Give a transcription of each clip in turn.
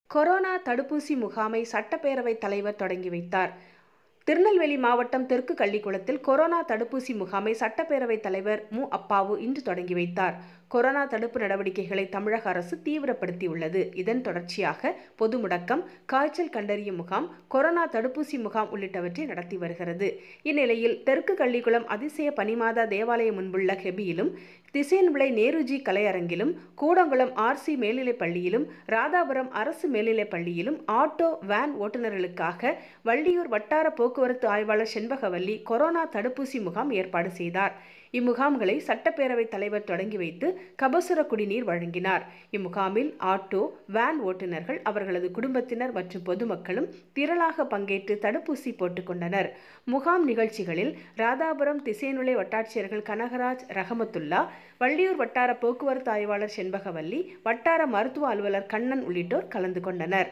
corona தடுப்பூசி முகாமை சட்டப்பேரவைத் தலைவர் தொடங்கி வைத்தார் திருநெல்வேலி மாவட்டம் தெற்கு கள்ளிக்குளத்தில் கொரோனா தடுப்பூசி முகாமை சட்டப்பேரவைத் தலைவர் மு அப்பாவு இன்று தொடங்கி வைத்தார் கொரோனா தடுப்பு நடவடிக்கைகளை தமிழக அரசு தீவிரப்படுத்தியுள்ளது இதன் தொடர்ச்சியாக பொது முடக்கம் காய்ச்சல் கண்டறியும் முகாம் கொரோனா தடுப்பூசி முகாம் உள்ளிட்டவற்றை நடத்தி வருகிறது இந்நிலையில் தெற்கு கள்ளிக்குளம் அதிசய பனிமாதா தேவாலயம் முன்புள்ள ஹெபியிலும் திசையன்விளை நேருஜி கலையரங்கிலும் கூடங்குளம் ஆர்சி மேல்நிலைப் பள்ளியிலும் ராதாபுரம் அரசு மேல்நிலைப் பள்ளியிலும் ஆட்டோ வேன் ஓட்டுநர்களுக்காக வள்ளியூர் வட்டார போக்குவரத்து ஆய்வாளர் செண்பகவல்லி கொரோனா தடுப்பூசி முகாம் ஏற்பாடு செய்தார் இம்முகாம்களை சட்டப்பேரவைத் தலைவர் தொடங்கி வைத்து கபசுர குடிநீர் வழங்கினார் இம்முகாமில் ஆட்டோ வேன் ஓட்டுநர்கள் அவர்களது குடும்பத்தினர் மற்றும் பொதுமக்களும் திரளாக பங்கேற்று தடுப்பூசி போட்டுக்கொண்டனர் முகாம் நிகழ்ச்சிகளில் ராதாபுரம் திசைநுலை வட்டாட்சியர்கள் கனகராஜ் ரஹமத்துல்லா வள்ளியூர் வட்டார போக்குவரத்து ஆய்வாளர் செண்பகவல்லி வட்டார மருத்துவ அலுவலர் கண்ணன் உள்ளிட்டோர் கலந்து கொண்டனர்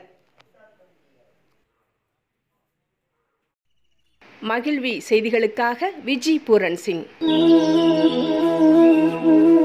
மகிழ்வி செய்திகளுக்காக விஜி பூரன் சிங்